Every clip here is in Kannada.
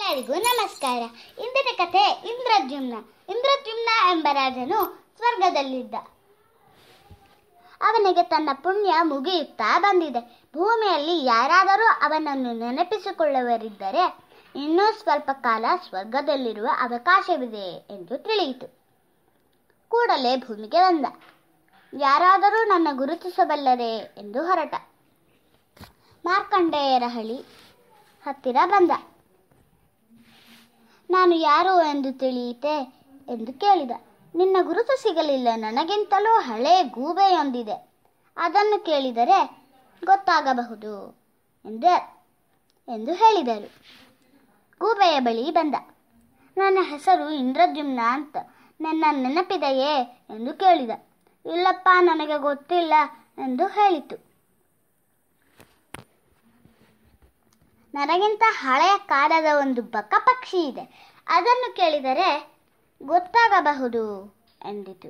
ಎಲ್ಲರಿಗೂ ನಮಸ್ಕಾರ ಇಂದಿನ ಕಥೆ ಇಂದ್ರದ್ಯುಮ್ನ ಇಂದ್ರದ್ಯುಮ್ನ ಎಂಬ ರಾಜನು ಸ್ವರ್ಗದಲ್ಲಿದ್ದ ಅವನಿಗೆ ತನ್ನ ಪುಣ್ಯ ಮುಗಿಯುತ್ತಾ ಬಂದಿದೆ ಭೂಮಿಯಲ್ಲಿ ಯಾರಾದರೂ ಅವನನ್ನು ನೆನಪಿಸಿಕೊಳ್ಳುವರಿದ್ದರೆ ಇನ್ನೂ ಸ್ವಲ್ಪ ಕಾಲ ಸ್ವರ್ಗದಲ್ಲಿರುವ ಅವಕಾಶವಿದೆ ಎಂದು ತಿಳಿಯಿತು ಕೂಡಲೇ ಭೂಮಿಗೆ ಬಂದ ಯಾರಾದರೂ ನನ್ನ ಗುರುತಿಸಬಲ್ಲರೇ ಎಂದು ಹೊರಟ ಮಾರ್ಕಂಡೇಯರ ಹಳಿ ಹತ್ತಿರ ಬಂದ ನಾನು ಯಾರು ಎಂದು ತಿಳಿಯಿತೆ ಎಂದು ಕೇಳಿದ ನಿನ್ನ ಗುರುತು ಸಿಗಲಿಲ್ಲ ನನಗಿಂತಲೂ ಹಳೆ ಗೂಬೆಯೊಂದಿದೆ ಅದನ್ನು ಕೇಳಿದರೆ ಗೊತ್ತಾಗಬಹುದು ಎಂದೆ ಎಂದು ಹೇಳಿದರು ಗೂಬೆಯ ಬಳಿ ಬಂದ ನನ್ನ ಹೆಸರು ಇಂದ್ರದ್ಯುಮ್ನ ಅಂತ ನನ್ನ ನೆನಪಿದೆಯೇ ಎಂದು ಕೇಳಿದ ಇಲ್ಲಪ್ಪ ನನಗೆ ಗೊತ್ತಿಲ್ಲ ಎಂದು ಹೇಳಿತು ನನಗಿಂತ ಹಳೆಯ ಕಾಲದ ಒಂದು ಬಕ ಪಕ್ಷಿ ಇದೆ ಅದನ್ನು ಕೇಳಿದರೆ ಗೊತ್ತಾಗಬಹುದು ಎಂದಿತು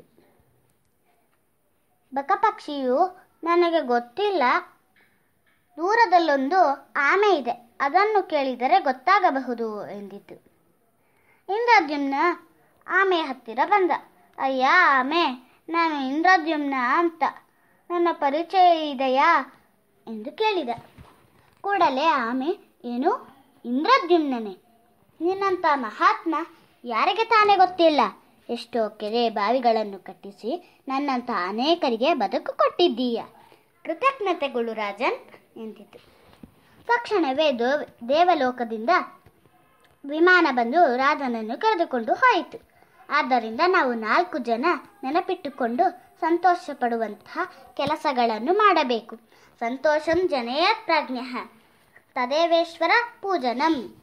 ಬಕ ಪಕ್ಷಿಯು ನನಗೆ ಗೊತ್ತಿಲ್ಲ ದೂರದಲ್ಲೊಂದು ಆಮೆ ಇದೆ ಅದನ್ನು ಕೇಳಿದರೆ ಗೊತ್ತಾಗಬಹುದು ಎಂದಿತು ಇಂದ್ರದ್ಯುಮ್ನ ಆಮೆಯ ಹತ್ತಿರ ಬಂದ ಅಯ್ಯ ಆಮೆ ನಾನು ಇಂದ್ರದ್ಯುಮ್ನ ಅಂತ ನನ್ನ ಪರಿಚಯ ಇದೆಯಾ ಎಂದು ಕೇಳಿದ ಕೂಡಲೇ ಆಮೆ ಏನು ಇಂದ್ರದ್ಯುಮ್ನನೆ ನಿನ್ನಂಥ ಮಹಾತ್ಮ ಯಾರಿಗೆ ತಾನೇ ಗೊತ್ತಿಲ್ಲ ಎಷ್ಟೋ ಕೆರೆ ಬಾವಿಗಳನ್ನು ಕಟ್ಟಿಸಿ ನನ್ನಂಥ ಅನೇಕರಿಗೆ ಬದುಕು ಕೊಟ್ಟಿದ್ದೀಯ ಕೃತಜ್ಞತೆಗಳು ರಾಜನ್ ಎಂದಿತು ತಕ್ಷಣವೇ ದೋ ದೇವಲೋಕದಿಂದ ವಿಮಾನ ಬಂದು ರಾಜನನ್ನು ಕರೆದುಕೊಂಡು ಹೋಯಿತು ಆದ್ದರಿಂದ ನಾವು ನಾಲ್ಕು ಜನ ನೆನಪಿಟ್ಟುಕೊಂಡು ಸಂತೋಷ ಪಡುವಂತಹ ಕೆಲಸಗಳನ್ನು ಮಾಡಬೇಕು ಸಂತೋಷಂ ಜನಯತ್ ಪ್ರಾಜ್ಞ ತದೇವೇಶ್ವರ ಪೂಜನಂ